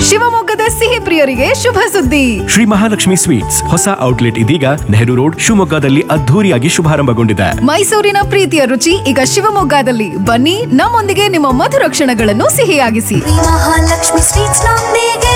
ಶಿವಮೊಗ್ಗದ ಸಿಹಿ ಪ್ರಿಯರಿಗೆ ಶುಭ ಸುದ್ದಿ ಶ್ರೀ ಮಹಾಲಕ್ಷ್ಮಿ ಸ್ವೀಟ್ಸ್ ಹೊಸ ಔಟ್ಲೆಟ್ ಇದೀಗ ನೆಹರು ರೋಡ್ ಶಿವಮೊಗ್ಗದಲ್ಲಿ ಅದ್ಧೂರಿಯಾಗಿ ಶುಭಾರಂಭಗೊಂಡಿದೆ ಮೈಸೂರಿನ ಪ್ರೀತಿಯ ರುಚಿ ಈಗ ಶಿವಮೊಗ್ಗದಲ್ಲಿ ಬನ್ನಿ ನಮ್ಮೊಂದಿಗೆ ನಿಮ್ಮ ಮಧುರ ಕ್ಷಣಗಳನ್ನು ಸಿಹಿಯಾಗಿಸಿ ಮಹಾಲಕ್ಷ್ಮಿ ಸ್ವೀಟ್ಸ್ ನೊಂದಿಗೆ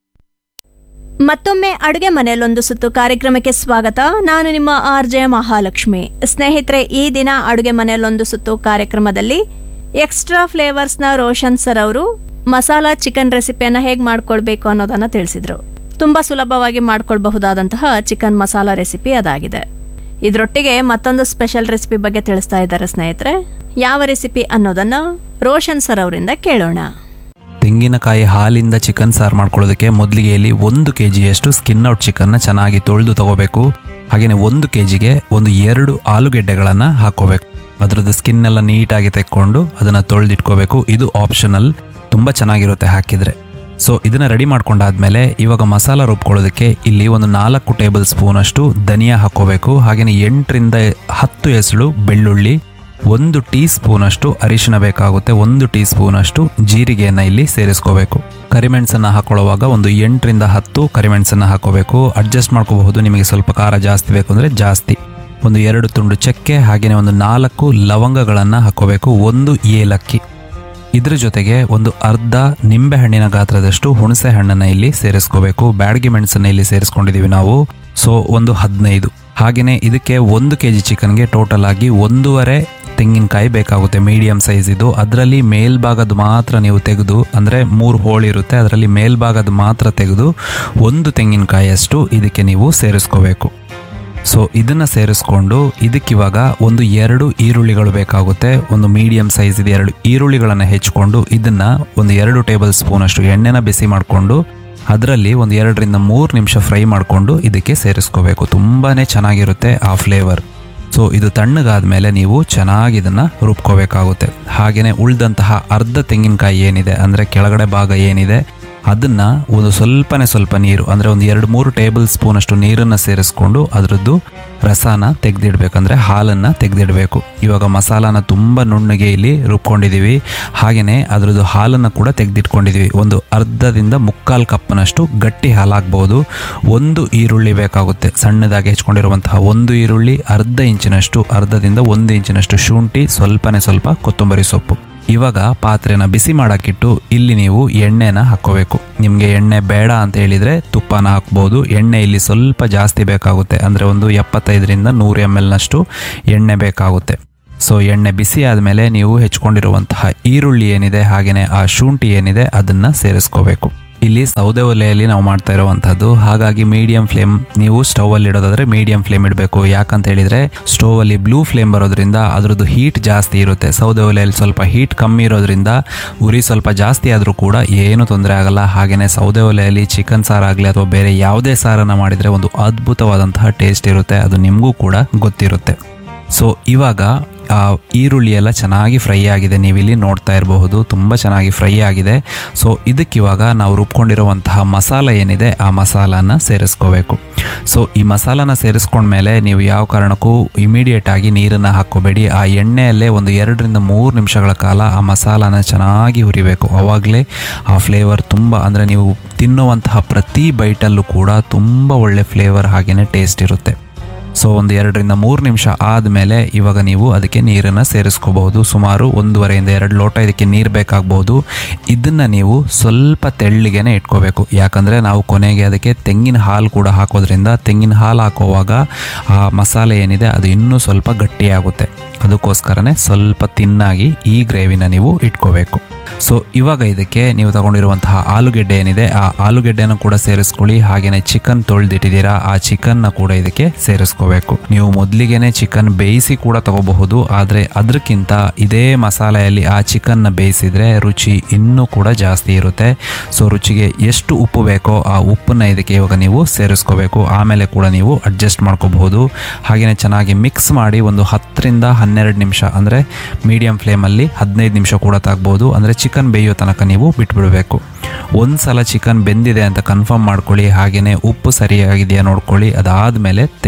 ಮತ್ತೊಮ್ಮೆ ಅಡುಗೆ ಮನೆಯಲ್ಲೊಂದು ಸುತ್ತು ಕಾರ್ಯಕ್ರಮಕ್ಕೆ ಸ್ವಾಗತ ನಾನು ನಿಮ್ಮ ಆರ್ ಜೆ ಮಹಾಲಕ್ಷ್ಮಿ ಸ್ನೇಹಿತರೆ ಈ ದಿನ ಅಡುಗೆ ಮನೆಯಲ್ಲೊಂದು ಸುತ್ತು ಕಾರ್ಯಕ್ರಮದಲ್ಲಿ ಎಕ್ಸ್ಟ್ರಾ ಫ್ಲೇವರ್ಸ್ನ ರೋಷನ್ ಸರ್ ಅವರು ಮಸಾಲಾ ಚಿಕನ್ ರೆಸಿಪಿಯನ್ನು ಹೇಗೆ ಮಾಡ್ಕೊಳ್ಬೇಕು ಅನ್ನೋದನ್ನ ತಿಳಿಸಿದ್ರು ತುಂಬಾ ಸುಲಭವಾಗಿ ಮಾಡ್ಕೊಳ್ಬಹುದಾದಂತಹ ಚಿಕನ್ ಮಸಾಲಾ ರೆಸಿಪಿ ಅದಾಗಿದೆ ಇದರೊಟ್ಟಿಗೆ ಮತ್ತೊಂದು ಸ್ಪೆಷಲ್ ರೆಸಿಪಿ ಬಗ್ಗೆ ತಿಳಿಸ್ತಾ ಇದ್ದಾರೆ ಸ್ನೇಹಿತರೆ ಯಾವ ರೆಸಿಪಿ ಅನ್ನೋದನ್ನ ರೋಷನ್ ಸರ್ ಅವರಿಂದ ಕೇಳೋಣ ತೆಂಗಿನಕಾಯಿ ಹಾಲಿಂದ ಚಿಕನ್ ಸಾರು ಮಾಡ್ಕೊಳ್ಳೋದಕ್ಕೆ ಮೊದಲಿಗೆ ಇಲ್ಲಿ ಒಂದು ಕೆ ಜಿಯಷ್ಟು ಸ್ಕಿನ್ ಔಟ್ ಚಿಕನ್ನ ಚೆನ್ನಾಗಿ ತೊಳೆದು ತಗೋಬೇಕು ಹಾಗೆಯೇ ಒಂದು ಕೆ ಜಿಗೆ ಒಂದು ಎರಡು ಆಲೂಗೆಡ್ಡೆಗಳನ್ನು ಹಾಕೋಬೇಕು ಅದರದ್ದು ಸ್ಕಿನ್ ಎಲ್ಲ ನೀಟಾಗಿ ತೆಕ್ಕೊಂಡು ಅದನ್ನು ತೊಳೆದಿಟ್ಕೋಬೇಕು ಇದು ಆಪ್ಷನಲ್ ತುಂಬ ಚೆನ್ನಾಗಿರುತ್ತೆ ಹಾಕಿದರೆ ಸೊ ಇದನ್ನ ರೆಡಿ ಮಾಡ್ಕೊಂಡಾದ್ಮೇಲೆ ಇವಾಗ ಮಸಾಲ ರುಬ್ಕೊಳ್ಳೋದಕ್ಕೆ ಇಲ್ಲಿ ಒಂದು ನಾಲ್ಕು ಟೇಬಲ್ ಸ್ಪೂನ್ ಅಷ್ಟು ಧನಿಯಾ ಹಾಕೋಬೇಕು ಹಾಗೆಯೇ ಎಂಟರಿಂದ ಹತ್ತು ಎಸಳು ಬೆಳ್ಳುಳ್ಳಿ ಒಂದು ಟೀ ಸ್ಪೂನ್ ಅಷ್ಟು ಅರಿಶಿನ ಬೇಕಾಗುತ್ತೆ ಒಂದು ಟೀ ಸ್ಪೂನ್ ಅಷ್ಟು ಜೀರಿಗೆಯನ್ನು ಇಲ್ಲಿ ಸೇರಿಸ್ಕೋಬೇಕು ಕರಿಮೆಣಸನ್ನ ಹಾಕೊಳ್ಳುವಾಗ ಒಂದು ಎಂಟರಿಂದ ಹತ್ತು ಕರಿಮೆಣಸನ್ನ ಹಾಕೋಬೇಕು ಅಡ್ಜಸ್ಟ್ ಮಾಡ್ಕೋಬಹುದು ನಿಮಗೆ ಸ್ವಲ್ಪ ಖಾರ ಜಾಸ್ತಿ ಬೇಕು ಅಂದರೆ ಜಾಸ್ತಿ ಒಂದು ಎರಡು ತುಂಡು ಚಕ್ಕೆ ಹಾಗೆಯೇ ಒಂದು ನಾಲ್ಕು ಲವಂಗಗಳನ್ನು ಹಾಕೋಬೇಕು ಒಂದು ಏಲಕ್ಕಿ ಇದ್ರ ಜೊತೆಗೆ ಒಂದು ಅರ್ಧ ನಿಂಬೆಹಣ್ಣಿನ ಗಾತ್ರದಷ್ಟು ಹುಣಸೆ ಹಣ್ಣನ್ನು ಇಲ್ಲಿ ಸೇರಿಸ್ಕೋಬೇಕು ಬ್ಯಾಡಗಿ ಮೆಣಸನ್ನ ಇಲ್ಲಿ ಸೇರಿಸ್ಕೊಂಡಿದೀವಿ ನಾವು ಸೊ ಒಂದು ಹದಿನೈದು ಹಾಗೆಯೇ ಇದಕ್ಕೆ ಒಂದು ಕೆ ಜಿ ಚಿಕನ್ಗೆ ಟೋಟಲ್ ಆಗಿ ಒಂದೂವರೆ ತೆಂಗಿನಕಾಯಿ ಬೇಕಾಗುತ್ತೆ ಮೀಡಿಯಂ ಸೈಜ್ ಇದು ಅದರಲ್ಲಿ ಮೇಲ್ಭಾಗದ ಮಾತ್ರ ನೀವು ತೆಗೆದು ಅಂದರೆ ಮೂರು ಹೋಳು ಇರುತ್ತೆ ಅದರಲ್ಲಿ ಮೇಲ್ಭಾಗದ ಮಾತ್ರ ತೆಗೆದು ಒಂದು ತೆಂಗಿನಕಾಯಿಯಷ್ಟು ಇದಕ್ಕೆ ನೀವು ಸೇರಿಸ್ಕೋಬೇಕು ಸೊ ಇದನ್ನ ಸೇರಿಸ್ಕೊಂಡು ಇದಕ್ಕಿವಾಗ ಒಂದು ಎರಡು ಈರುಳ್ಳಿಗಳು ಬೇಕಾಗುತ್ತೆ ಒಂದು ಮೀಡಿಯಂ ಸೈಜ್ ಇದೆ ಎರಡು ಈರುಳ್ಳಿಗಳನ್ನು ಹೆಚ್ಕೊಂಡು ಇದನ್ನ ಒಂದು ಎರಡು ಟೇಬಲ್ ಸ್ಪೂನ್ ಅಷ್ಟು ಎಣ್ಣೆನ ಬಿಸಿ ಮಾಡಿಕೊಂಡು ಅದರಲ್ಲಿ ಒಂದು ಎರಡರಿಂದ ಮೂರು ನಿಮಿಷ ಫ್ರೈ ಮಾಡಿಕೊಂಡು ಇದಕ್ಕೆ ಸೇರಿಸ್ಕೋಬೇಕು ತುಂಬಾನೇ ಚೆನ್ನಾಗಿರುತ್ತೆ ಆ ಫ್ಲೇವರ್ ಸೊ ಇದು ತಣ್ಣಗಾದ್ಮೇಲೆ ನೀವು ಚೆನ್ನಾಗಿ ಇದನ್ನ ರುಬ್ಕೋಬೇಕಾಗುತ್ತೆ ಹಾಗೆಯೇ ಉಳಿದಂತಹ ಅರ್ಧ ತೆಂಗಿನಕಾಯಿ ಏನಿದೆ ಅಂದರೆ ಕೆಳಗಡೆ ಭಾಗ ಏನಿದೆ ಅದನ್ನ ಒಂದು ಸ್ವಲ್ಪನೇ ಸ್ವಲ್ಪ ನೀರು ಅಂದರೆ ಒಂದು ಎರಡು ಮೂರು ಟೇಬಲ್ ಸ್ಪೂನ್ ಅಷ್ಟು ನೀರನ್ನು ಸೇರಿಸ್ಕೊಂಡು ಅದರದ್ದು ರಸನ ತೆಗೆದಿಡ್ಬೇಕಂದ್ರೆ ಹಾಲನ್ನು ತೆಗೆದಿಡಬೇಕು ಇವಾಗ ಮಸಾಲಾನ ತುಂಬ ನುಣ್ಣಗೆ ಇಲ್ಲಿ ರುಬ್ಕೊಂಡಿದ್ದೀವಿ ಹಾಗೆಯೇ ಅದರದ್ದು ಹಾಲನ್ನು ಕೂಡ ತೆಗೆದಿಟ್ಕೊಂಡಿದ್ದೀವಿ ಒಂದು ಅರ್ಧದಿಂದ ಮುಕ್ಕಾಲು ಕಪ್ನಷ್ಟು ಗಟ್ಟಿ ಹಾಲಾಗ್ಬೋದು ಒಂದು ಈರುಳ್ಳಿ ಬೇಕಾಗುತ್ತೆ ಸಣ್ಣದಾಗಿ ಹೆಚ್ಕೊಂಡಿರುವಂತಹ ಒಂದು ಈರುಳ್ಳಿ ಅರ್ಧ ಇಂಚಿನಷ್ಟು ಅರ್ಧದಿಂದ ಒಂದು ಇಂಚಿನಷ್ಟು ಶುಂಠಿ ಸ್ವಲ್ಪನೇ ಸ್ವಲ್ಪ ಕೊತ್ತಂಬರಿ ಸೊಪ್ಪು ಇವಾಗ ಪಾತ್ರೆನ ಬಿಸಿ ಮಾಡಕ್ಕಿಟ್ಟು ಇಲ್ಲಿ ನೀವು ಎಣ್ಣೆನ ಹಾಕೋಬೇಕು ನಿಮಗೆ ಎಣ್ಣೆ ಬೇಡ ಅಂತ ಹೇಳಿದ್ರೆ ತುಪ್ಪನ ಹಾಕ್ಬೋದು ಎಣ್ಣೆ ಇಲ್ಲಿ ಸ್ವಲ್ಪ ಜಾಸ್ತಿ ಬೇಕಾಗುತ್ತೆ ಅಂದರೆ ಒಂದು ಎಪ್ಪತ್ತೈದರಿಂದ ನೂರು ಎಮ್ ಎಲ್ನಷ್ಟು ಎಣ್ಣೆ ಬೇಕಾಗುತ್ತೆ ಸೊ ಎಣ್ಣೆ ಬಿಸಿ ಆದಮೇಲೆ ನೀವು ಹೆಚ್ಕೊಂಡಿರುವಂತಹ ಈರುಳ್ಳಿ ಏನಿದೆ ಹಾಗೆಯೇ ಆ ಶುಂಠಿ ಏನಿದೆ ಅದನ್ನು ಸೇರಿಸ್ಕೋಬೇಕು ಇಲ್ಲಿ ಸೌದೆ ಒಲೆಯಲ್ಲಿ ನಾವು ಮಾಡ್ತಾ ಇರುವಂತಹದ್ದು ಹಾಗಾಗಿ ಮೀಡಿಯಂ ಫ್ಲೇಮ್ ನೀವು ಸ್ಟವ್ ಅಲ್ಲಿ ಇಡೋದಾದ್ರೆ ಮೀಡಿಯಂ ಫ್ಲೇಮ್ ಇಡಬೇಕು ಯಾಕಂತ ಹೇಳಿದ್ರೆ ಸ್ಟವ್ ಅಲ್ಲಿ ಬ್ಲೂ ಫ್ಲೇಮ್ ಬರೋದ್ರಿಂದ ಅದ್ರದ್ದು ಹೀಟ್ ಜಾಸ್ತಿ ಇರುತ್ತೆ ಸೌದೆ ಒಲೆಯಲ್ಲಿ ಸ್ವಲ್ಪ ಹೀಟ್ ಕಮ್ಮಿ ಇರೋದ್ರಿಂದ ಉರಿ ಸ್ವಲ್ಪ ಜಾಸ್ತಿ ಆದರೂ ಕೂಡ ಏನು ತೊಂದರೆ ಆಗಲ್ಲ ಹಾಗೆಯೇ ಸೌದೆ ಒಲೆಯಲ್ಲಿ ಚಿಕನ್ ಸಾರಾಗಲಿ ಅಥವಾ ಬೇರೆ ಯಾವುದೇ ಸಾರನ್ನ ಮಾಡಿದ್ರೆ ಒಂದು ಅದ್ಭುತವಾದಂತಹ ಟೇಸ್ಟ್ ಇರುತ್ತೆ ಅದು ನಿಮಗೂ ಕೂಡ ಗೊತ್ತಿರುತ್ತೆ ಸೊ ಇವಾಗ ಆ ಈರುಳ್ಳಿ ಎಲ್ಲ ಚೆನ್ನಾಗಿ ಫ್ರೈ ಆಗಿದೆ ನೀವಿಲ್ಲಿ ನೋಡ್ತಾ ಇರಬಹುದು ತುಂಬ ಚೆನ್ನಾಗಿ ಫ್ರೈ ಆಗಿದೆ ಸೊ ಇದಕ್ಕಿವಾಗ ನಾವು ರುಬ್ಕೊಂಡಿರುವಂತಹ ಮಸಾಲ ಏನಿದೆ ಆ ಮಸಾಲಾನ ಸೇರಿಸ್ಕೋಬೇಕು ಸೊ ಈ ಮಸಾಲಾನ ಸೇರಿಸ್ಕೊಂಡ್ಮೇಲೆ ನೀವು ಯಾವ ಕಾರಣಕ್ಕೂ ಇಮಿಡಿಯೇಟ್ ಆಗಿ ನೀರನ್ನು ಹಾಕೋಬೇಡಿ ಆ ಎಣ್ಣೆಯಲ್ಲೇ ಒಂದು ಎರಡರಿಂದ ಮೂರು ನಿಮಿಷಗಳ ಕಾಲ ಆ ಮಸಾಲಾನ ಚೆನ್ನಾಗಿ ಹುರಿಬೇಕು ಅವಾಗಲೇ ಆ ಫ್ಲೇವರ್ ತುಂಬ ಅಂದರೆ ನೀವು ತಿನ್ನುವಂತಹ ಪ್ರತಿ ಬೈಟಲ್ಲೂ ಕೂಡ ತುಂಬ ಒಳ್ಳೆ ಫ್ಲೇವರ್ ಹಾಗೆಯೇ ಟೇಸ್ಟ್ ಇರುತ್ತೆ ಸೊ ಒಂದು ಎರಡರಿಂದ ಮೂರು ನಿಮಿಷ ಆದಮೇಲೆ ಇವಾಗ ನೀವು ಅದಕ್ಕೆ ನೀರನ್ನು ಸೇರಿಸ್ಕೋಬಹುದು ಸುಮಾರು ಒಂದೂವರೆಯಿಂದ ಎರಡು ಲೋಟ ಇದಕ್ಕೆ ನೀರು ಬೇಕಾಗಬಹುದು ಇದನ್ನು ನೀವು ಸ್ವಲ್ಪ ತೆಳ್ಳಿಗೆನೆ ಇಟ್ಕೋಬೇಕು ಯಾಕಂದರೆ ನಾವು ಕೊನೆಗೆ ಅದಕ್ಕೆ ತೆಂಗಿನ ಹಾಲು ಕೂಡ ಹಾಕೋದ್ರಿಂದ ತೆಂಗಿನ ಹಾಲು ಹಾಕೋವಾಗ ಆ ಮಸಾಲೆ ಏನಿದೆ ಅದು ಇನ್ನೂ ಸ್ವಲ್ಪ ಗಟ್ಟಿಯಾಗುತ್ತೆ ಅದಕ್ಕೋಸ್ಕರನೇ ಸ್ವಲ್ಪ ತಿನ್ನಾಗಿ ಈ ಗ್ರೇವಿನ ನೀವು ಇಟ್ಕೋಬೇಕು ಸೊ ಇವಾಗ ಇದಕ್ಕೆ ನೀವು ತಗೊಂಡಿರುವಂತಹ ಆಲೂಗೆಡ್ಡೆ ಏನಿದೆ ಆ ಆಲೂಗೆಡ್ಡೆನ ಕೂಡ ಸೇರಿಸ್ಕೊಳ್ಳಿ ಹಾಗೇನೆ ಚಿಕನ್ ತೊಳೆದಿಟ್ಟಿದ್ದೀರಾ ಆ ಚಿಕನ್ನ ಕೂಡ ಇದಕ್ಕೆ ಸೇರಿಸ್ಕೋಬೇಕು ನೀವು ಮೊದಲಿಗೆನೆ ಚಿಕನ್ ಬೇಯಿಸಿ ಕೂಡ ತಗೋಬಹುದು ಆದರೆ ಅದಕ್ಕಿಂತ ಇದೇ ಮಸಾಲೆಯಲ್ಲಿ ಆ ಚಿಕನ್ನ ಬೇಯಿಸಿದ್ರೆ ರುಚಿ ಇನ್ನೂ ಕೂಡ ಜಾಸ್ತಿ ಇರುತ್ತೆ ಸೊ ರುಚಿಗೆ ಎಷ್ಟು ಉಪ್ಪು ಬೇಕೋ ಆ ಉಪ್ಪನ್ನ ಇದಕ್ಕೆ ಇವಾಗ ನೀವು ಸೇರಿಸ್ಕೋಬೇಕು ಆಮೇಲೆ ಕೂಡ ನೀವು ಅಡ್ಜಸ್ಟ್ ಮಾಡ್ಕೋಬಹುದು ಹಾಗೆಯೇ ಚೆನ್ನಾಗಿ ಮಿಕ್ಸ್ ಮಾಡಿ ಒಂದು ಹತ್ತರಿಂದ ಹನ್ನೆರಡು ನಿಮಿಷ ಅಂದರೆ ಮೀಡಿಯಂ ಫ್ಲೇಮಲ್ಲಿ ಹದಿನೈದು ನಿಮಿಷ ಕೂಡ ತಾಗ್ಬೋದು ಅಂದರೆ ಚಿಕನ್ ಬೇಯೋ ತನಕ ನೀವು ಬಿಟ್ಬಿಡಬೇಕು ಒಂದು ಸಲ ಚಿಕನ್ ಬೆಂದಿದೆ ಅಂತ ಕನ್ಫರ್ಮ್ ಮಾಡ್ಕೊಳ್ಳಿ ಹಾಗೆಯೇ ಉಪ್ಪು ಸರಿಯಾಗಿದೆಯಾ ನೋಡ್ಕೊಳ್ಳಿ ಅದಾದಮೇಲೆ ತೆಂಗಿನ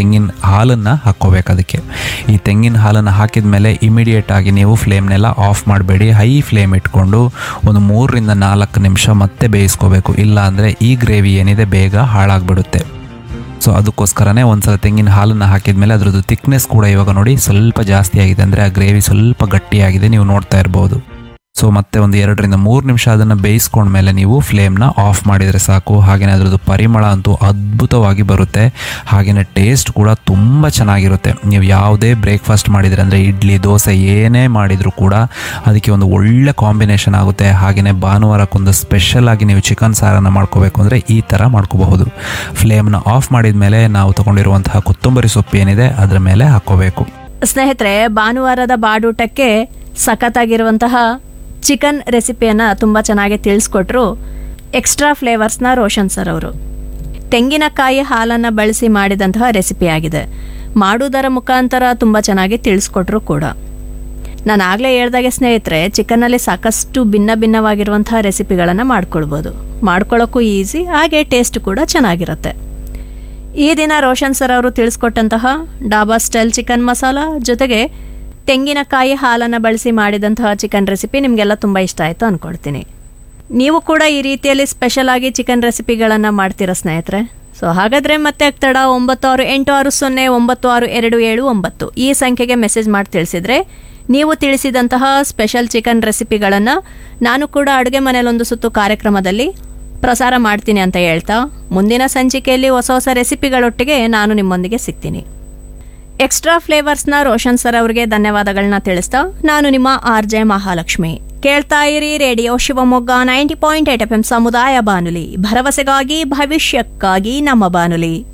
ಹಾಲನ್ನು ಹಾಕ್ಕೋಬೇಕು ಅದಕ್ಕೆ ಈ ತೆಂಗಿನ ಹಾಲನ್ನು ಹಾಕಿದ ಮೇಲೆ ಇಮಿಡಿಯೇಟ್ ಆಗಿ ನೀವು ಫ್ಲೇಮ್ನೆಲ್ಲ ಆಫ್ ಮಾಡಬೇಡಿ ಹೈ ಫ್ಲೇಮ್ ಇಟ್ಕೊಂಡು ಒಂದು ಮೂರರಿಂದ ನಾಲ್ಕು ನಿಮಿಷ ಮತ್ತೆ ಬೇಯಿಸ್ಕೋಬೇಕು ಇಲ್ಲ ಅಂದರೆ ಈ ಗ್ರೇವಿ ಏನಿದೆ ಬೇಗ ಹಾಳಾಗ್ಬಿಡುತ್ತೆ ಸೊ ಅದಕ್ಕೋಸ್ಕರನೇ ಒಂದ್ಸಲ ತೆಂಗಿನ ಹಾಲನ್ನು ಹಾಕಿದ ಮೇಲೆ ಅದರದ್ದು ಥಿಕ್ನೆಸ್ ಕೂಡ ಇವಾಗ ನೋಡಿ ಸ್ವಲ್ಪ ಜಾಸ್ತಿ ಆಗಿದೆ ಅಂದರೆ ಆ ಗ್ರೇವಿ ಸ್ವಲ್ಪ ಗಟ್ಟಿಯಾಗಿದೆ ನೀವು ನೋಡ್ತಾ ಇರ್ಬೋದು ಸೊ ಮತ್ತೆ ಒಂದು ಎರಡರಿಂದ ಮೂರು ನಿಮಿಷ ಅದನ್ನು ಬೇಯಿಸ್ಕೊಂಡ್ಮೇಲೆ ನೀವು ಫ್ಲೇಮ್ನ ಆಫ್ ಮಾಡಿದರೆ ಸಾಕು ಹಾಗೆಯೇ ಅದರದ್ದು ಪರಿಮಳ ಅಂತೂ ಅದ್ಭುತವಾಗಿ ಬರುತ್ತೆ ಹಾಗೆಯೇ ಟೇಸ್ಟ್ ಕೂಡ ತುಂಬ ಚೆನ್ನಾಗಿರುತ್ತೆ ನೀವು ಯಾವುದೇ ಬ್ರೇಕ್ಫಾಸ್ಟ್ ಮಾಡಿದರೆ ಅಂದರೆ ಇಡ್ಲಿ ದೋಸೆ ಏನೇ ಮಾಡಿದರೂ ಕೂಡ ಅದಕ್ಕೆ ಒಂದು ಒಳ್ಳೆ ಕಾಂಬಿನೇಷನ್ ಆಗುತ್ತೆ ಹಾಗೆಯೇ ಭಾನುವಾರಕ್ಕೊಂದು ಸ್ಪೆಷಲ್ ಆಗಿ ನೀವು ಚಿಕನ್ ಸಾರನ್ನು ಮಾಡ್ಕೋಬೇಕು ಅಂದರೆ ಈ ಥರ ಮಾಡ್ಕೋಬಹುದು ಫ್ಲೇಮ್ನ ಆಫ್ ಮಾಡಿದ ಮೇಲೆ ನಾವು ತಗೊಂಡಿರುವಂತಹ ಕೊತ್ತಂಬರಿ ಸೊಪ್ಪು ಏನಿದೆ ಅದರ ಮೇಲೆ ಹಾಕ್ಕೋಬೇಕು ಸ್ನೇಹಿತರೆ ಭಾನುವಾರದ ಬಾಡೂಟಕ್ಕೆ ಸಖತ್ತಾಗಿರುವಂತಹ ಚಿಕನ್ ರೆಸಿಪಿಯನ್ನು ತುಂಬ ಚೆನ್ನಾಗಿ ತಿಳಿಸ್ಕೊಟ್ರು ಎಕ್ಸ್ಟ್ರಾ ಫ್ಲೇವರ್ಸ್ನ ರೋಷನ್ ಸರ್ ಅವರು ತೆಂಗಿನಕಾಯಿ ಹಾಲನ್ನು ಬಳಸಿ ಮಾಡಿದಂತಹ ರೆಸಿಪಿ ಆಗಿದೆ ಮಾಡುವುದರ ಮುಖಾಂತರ ತುಂಬ ಚೆನ್ನಾಗಿ ತಿಳಿಸ್ಕೊಟ್ರು ಕೂಡ ನಾನು ಆಗಲೇ ಹೇಳ್ದಾಗೆ ಸ್ನೇಹಿತರೆ ಚಿಕನ್ನಲ್ಲಿ ಸಾಕಷ್ಟು ಭಿನ್ನ ಭಿನ್ನವಾಗಿರುವಂತಹ ರೆಸಿಪಿಗಳನ್ನು ಮಾಡ್ಕೊಳ್ಬೋದು ಮಾಡ್ಕೊಳ್ಳೋಕ್ಕೂ ಈಸಿ ಹಾಗೆ ಟೇಸ್ಟ್ ಕೂಡ ಚೆನ್ನಾಗಿರುತ್ತೆ ಈ ದಿನ ರೋಷನ್ ಸರ್ ಅವರು ತಿಳಿಸ್ಕೊಟ್ಟಂತಹ ಡಾಬಾ ಸ್ಟೈಲ್ ಚಿಕನ್ ಮಸಾಲ ಜೊತೆಗೆ ತೆಂಗಿನಕಾಯಿ ಹಾಲನ್ನು ಬಳಸಿ ಮಾಡಿದಂತಹ ಚಿಕನ್ ರೆಸಿಪಿ ನಿಮಗೆಲ್ಲ ತುಂಬ ಇಷ್ಟ ಆಯಿತು ಅಂದ್ಕೊಳ್ತೀನಿ ನೀವು ಕೂಡ ಈ ರೀತಿಯಲ್ಲಿ ಸ್ಪೆಷಲ್ ಆಗಿ ಚಿಕನ್ ರೆಸಿಪಿಗಳನ್ನು ಮಾಡ್ತೀರಾ ಸ್ನೇಹಿತರೆ ಸೊ ಹಾಗಾದರೆ ಮತ್ತೆ ತಡ ಒಂಬತ್ತು ಆರು ಎಂಟು ಆರು ಸೊನ್ನೆ ಒಂಬತ್ತು ಆರು ಎರಡು ಏಳು ಒಂಬತ್ತು ಈ ಸಂಖ್ಯೆಗೆ ಮೆಸೇಜ್ ಮಾಡಿ ತಿಳಿಸಿದರೆ ನೀವು ತಿಳಿಸಿದಂತಹ ಸ್ಪೆಷಲ್ ಚಿಕನ್ ರೆಸಿಪಿಗಳನ್ನು ನಾನು ಕೂಡ ಅಡುಗೆ ಮನೆಯಲ್ಲೊಂದು ಸುತ್ತು ಕಾರ್ಯಕ್ರಮದಲ್ಲಿ ಪ್ರಸಾರ ಮಾಡ್ತೀನಿ ಅಂತ ಹೇಳ್ತಾ ಮುಂದಿನ ಸಂಚಿಕೆಯಲ್ಲಿ ಹೊಸ ಹೊಸ ರೆಸಿಪಿಗಳೊಟ್ಟಿಗೆ ನಾನು ನಿಮ್ಮೊಂದಿಗೆ ಸಿಗ್ತೀನಿ ಎಕ್ಸ್ಟ್ರಾ ಫ್ಲೇವರ್ಸ್ನ ರೋಷನ್ ಸರ್ ಅವರಿಗೆ ಧನ್ಯವಾದಗಳನ್ನ ತಿಳಿಸ್ತಾ ನಾನು ನಿಮ್ಮ ಆರ್ ಜೆ ಮಹಾಲಕ್ಷ್ಮಿ ಕೇಳ್ತಾ ಇರಿ radio Shivamogga ninety point eight F M ಸಮುದಾಯ ಬಾನುಲಿ ಭರವಸೆಗಾಗಿ ಭವಿಷ್ಯಕ್ಕಾಗಿ ನಮ್ಮ ಬಾನುಲಿ